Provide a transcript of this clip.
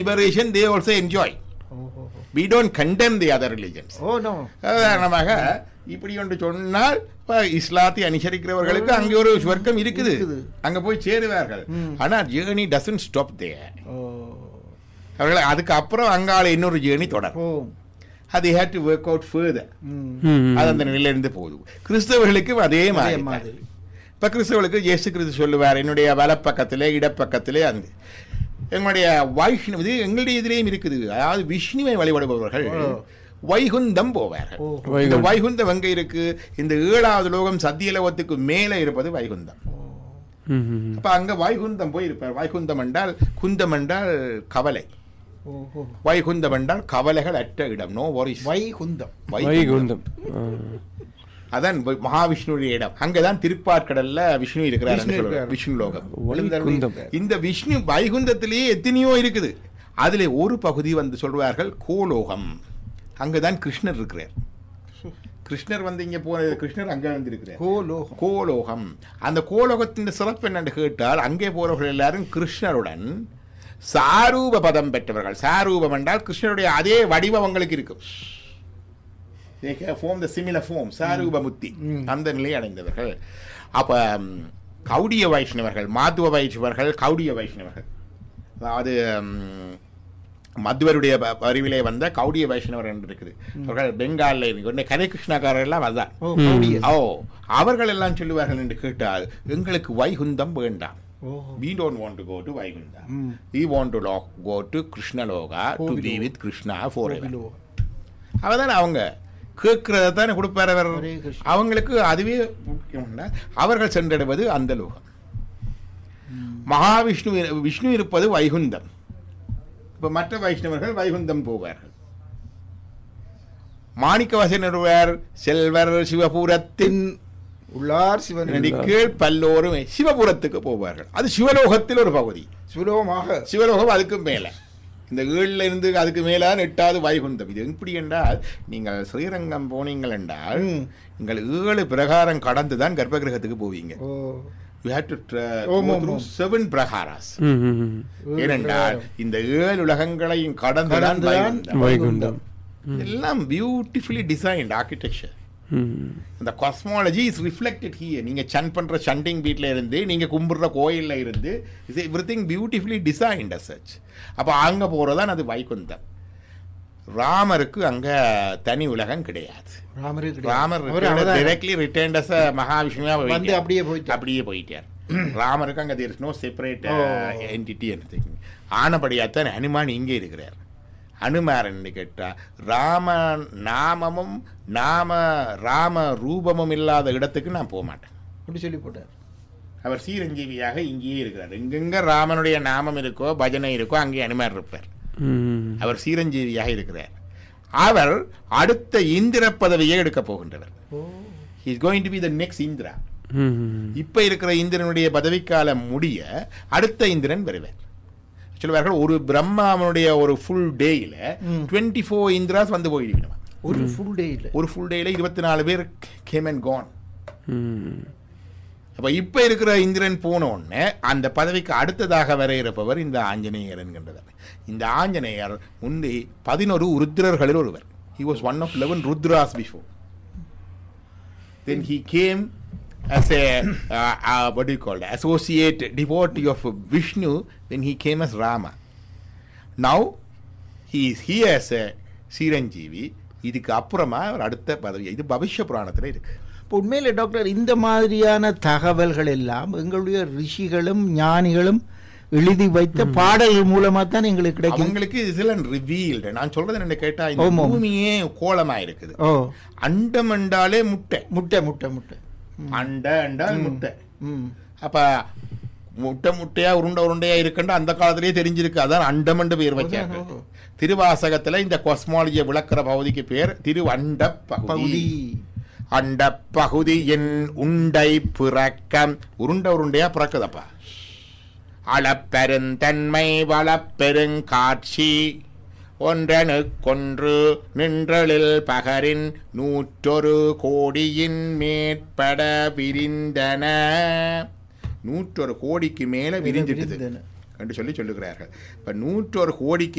Liberation they also enjoy ஓஹோ we don't condemn the other religions oh no உதாரணமாக இப்படி ஒன்று சொன்னால் இப்ப இஸ்லாத்தை அனுசரிக்கிறவர்களுக்கு அங்கே ஒரு சுவர்க்கம் இருக்குது இருக்குது. அங்க போய் சேருவார்கள் ஆனா journey doesn't stop they oh அவர்கள் அதுக்கு அப்புறம் அங்கால இன்னொரு ஜேர்னி தொடரும் ஓ அது had to work out further hmm hmm. அது அந்த நிலையிலிருந்து போகுது கிறிஸ்தவர்களுக்கும் அதே அதே மாதிரி மாதிரி. இப்ப கிறிஸ்தவர்களுக்கு இயேசு கிறிஸ்து சொல்லுவார் என்னுடைய வலப்பக்கத்திலே இடப்பக்கத்திலே அந்த எங்களுடைய வைஷ்ணவ இது எங்களுடைய இதிலேயும் இருக்குது அதாவது விஷ்ணுவை வழிபடுபவர்கள் வைகுந்தம் போவார்கள் ஓ. இந்த வைகுந்தம். வைகுந்தம் எங்க இருக்கு இந்த ஏழாவது லோகம் சத்தியலோகத்துக்கு மேலே இருப்பது வைகுந்தம் ம், ம். அப்ப அங்க வைகுந்தம் போய் இருப்பார் வைகுந்தம் என்றால் குந்தம் என்றால் கவலை ஓஹோ வைகுந்தம் என்றால் கவலைகள் அற்ற இடம் நோ வரிஸ் வைகுந்தம் வைகுந்தம் ஆ. அதான் வை- மகாவிஷ்ணுடைய இடம் அங்கதான் திருப்பாற்கடல்ல விஷ்ணு இருக்கிறார் விஷ்ணு இருக்கிறார். விஷ்ணு லோகம் வைகுந்தம். இந்த விஷ்ணு வைகுந்தத்திலேயே எத்தனையோ இருக்குது அதுல ஒரு பகுதி வந்து சொல்வார்கள் கோலோகம் அங்கதான் கிருஷ்ணர் இருக்கிறார் கிருஷ்ணர் வந்து இங்க போன கிருஷ்ணர் அங்க வந்து இருக்கிறார் கோலோகம் கோலோகம் அந்த கோலோகத்தின் சிறப்பு என்னன்னு கேட்டால் அங்கே போறவர்கள் எல்லாரும் கிருஷ்ணருடன் சாரூப பதம் பெற்றவர்கள் சாரூபம் என்றால் கிருஷ்ணருடைய அதே வடிவம் அவங்களுக்கு இருக்கும் ஃபார்ம் த சிமிலர் ஃபார்ம் சாரூப முத்தி அந்த நிலையை அடைந்தவர்கள் அப்ப ம், கௌடிய வைஷ்ணவர்கள் மாத்துவ வைஷ்ணவர்கள் கௌடிய வைஷ்ணவர்கள் அதாவது ம், மத்வருடைய ப- அறிவிலே வந்த கௌடிய வைஷ்ணவர் என்று இருக்குது அவர்கள் பெங்காலில் இருக்கு கதை கிருஷ்ணாக்காரர் எல்லாம் அதான் ஓ கௌடிய ஓ அவர்கள் எல்லாம் சொல்லுவார்கள் என்று கேட்டால் எங்களுக்கு வைகுந்தம் வேண்டாம் ஓஹோ we don't want to go to Vaikuntha. ம். We want to lo- go to Krishnaloka to be கோவிலோகம். with Krishna forever. கோவிலோகம் அவதானே அவங்க கேட்கிறத தானே கொடுப்பார் அவர் ஹரே கிருஷ்ணா. அவங்களுக்கு அதுவே முக்கியம்னா அவர்கள் சென்றடைவது அந்த லோகம் மகாவிஷ்ணு இரு- விஷ்ணு இருப்பது வைகுந்தம் இப்ப மற்ற வைஷ்ணவர்கள் வைகுந்தம் போவார்கள் மாணிக்கவாசன் ஒருவர் செல்வர் சிவபுரத்தின் உள்ளார் சிவன் கீழ் பல்லோரும் சிவபுரத்துக்கு போவார்கள் அது சிவலோகத்தில் ஒரு பகுதி சுலோகமாக சிவலோகம் அதுக்கு மேலே இந்த ஏழுல இருந்து அதுக்கு மேல எட்டாவது வைகுந்தம் இது எப்படி என்றால் நீங்கள் ஸ்ரீரங்கம் போனீங்கள் என்றால் ம். நீங்கள் ஏழு பிரகாரம் கடந்து தான் கர்ப்பகிரகத்துக்கு போவீங்க ஓ யூ ஹேவ் டு ஆமாம், ஆமாம். செவன் பிரகாராஸ் ம், ம், ம். ஏனென்றால் இந்த ஏழு உலகங்களையும் கடந்து தான் கடந்துதான் வைகுந்தம். வைகுந்தம் எல்லாம் பியூட்டிஃபுல்லி டிசைன்ட் ஆர்கிடெக்சர் ம். இந்த காஸ்மாலஜி இஸ் ரிஃப்ளெக்டட் ஹியர் நீங்க சன் பண்ற சண்டிங் வீட்ல இருந்து நீங்க கும்பிடுற கோயில்ல இருந்து is everything beautifully designed such அப்போ அங்க போறதான் அது வைகுந்தம் ராமருக்கு அங்க தனி உலகம் கிடையாது ராமரே கிடையாது. ராமர் அவர் அவதாரம். டைரக்ட்லி ரிட்டர்ன்ட் அஸ் மகாவிஷ்ணுவா வந்து அப்படியே போயிட்டார். அப்படியே போயிட்டார் ராமருக்கு அங்க there is no separate oh. Entity ஆனபடியாத்தான் ஹனுமான் இங்கே இருக்கிறார் அனுமாரன்னு கேட்டா ராம நாமமும் நாம ராம ரூபமும் இல்லாத இடத்துக்கு நான் போக மாட்டேன் அப்படி சொல்லி போட்டார் அவர் சீரஞ்சீவியாக இங்கேயே இருக்கிறார் எங்கெங்க ராமனுடைய நாமம் இருக்கோ பஜனை இருக்கோ அங்கே அனுமார் இருப்பார் ம். அவர் சீரஞ்சீவியாக இருக்கிறார் அவர் அடுத்த இந்திர பதவியை எடுக்க போகின்றவர் oh is going to be the next Indra hmm, hmm. இப்ப இருக்கிற இந்திரனுடைய பதவிக்காலம் முடிய அடுத்த இந்திரன் வருவார் சொல்லுவார்கள் ஒரு பிரம்மாவனுடைய ஒரு ஃபுல் டேயில ம். டுவெண்ட்டி ஃபோர் இந்திராஸ் வந்து போயிடுவான் ஒரு ஃபுல் டே இல்ல ஒரு ஃபுல் டேல இருபத்தி நாலு பேர் கேம் அண்ட் கான் ம். அப்ப இப்ப இருக்கிற இந்திரன் போன உடனே அந்த பதவிக்கு அடுத்ததாக வர இருப்பவர் இந்த ஆஞ்சநேயர் என்கின்றவர் இந்த ஆஞ்சநேயர் முந்தி பதினொரு ருத்ரர்களில் ஒருவர் he was one of 11 rudras before then he came as a uh, uh, what do you call it associate devotee of vishnu when he came as rama now he is here as a சீரஞ்சீவி இதுக்கு அப்புறமா ஒரு அடுத்த பதவி இது பவிஷ்ய புராணத்துல இருக்கு இப்போ உண்மையில டாக்டர் இந்த மாதிரியான தகவல்கள் எல்லாம் எங்களுடைய ரிஷிகளும் ஞானிகளும் எழுதி வைத்த பாடல்கள் மூலமா தான் எங்களுக்கு கிடைக்கும் அவங்களுக்கு இதெல்லாம் ரிவீல்டு நான் சொல்றது என்ன கேட்டா இந்த ஆமாம். பூமியே கோலமா இருக்குது ஓ அண்டம் என்றாலே முட்டை முட்டை முட்டை முட்டை அண்ட என்றால் முட்டை ம் அப்ப முட்டை முட்டையா உருண்டை உருண்டையா இருக்குன்னு அந்த காலத்திலேயே தெரிஞ்சிருக்கு அதான் அண்டமண்டு பேர் வச்சாங்க ஓஹோ. திருவாசகத்துல இந்த கொஸ்மாலஜியை விளக்குற பகுதிக்கு பேர் திரு அண்ட பகுதி பகுதி அண்ட பகுதி என் உண்டை பிறக்கம் உருண்டை உருண்டையா பிறக்குதப்பா அளப்பெருந்தன்மை வளப்பெருங்காட்சி ஒன்றனுக்கொன்று நின்றலில் பகரின் நூற்றொரு கோடியின் மேற்பட விரிந்தன நூற்றொரு கோடிக்கு மேல விரிஞ்சிட்டது விரிந்தன. என்று சொல்லி சொல்லுகிறார்கள் இப்ப நூற்றொரு கோடிக்கு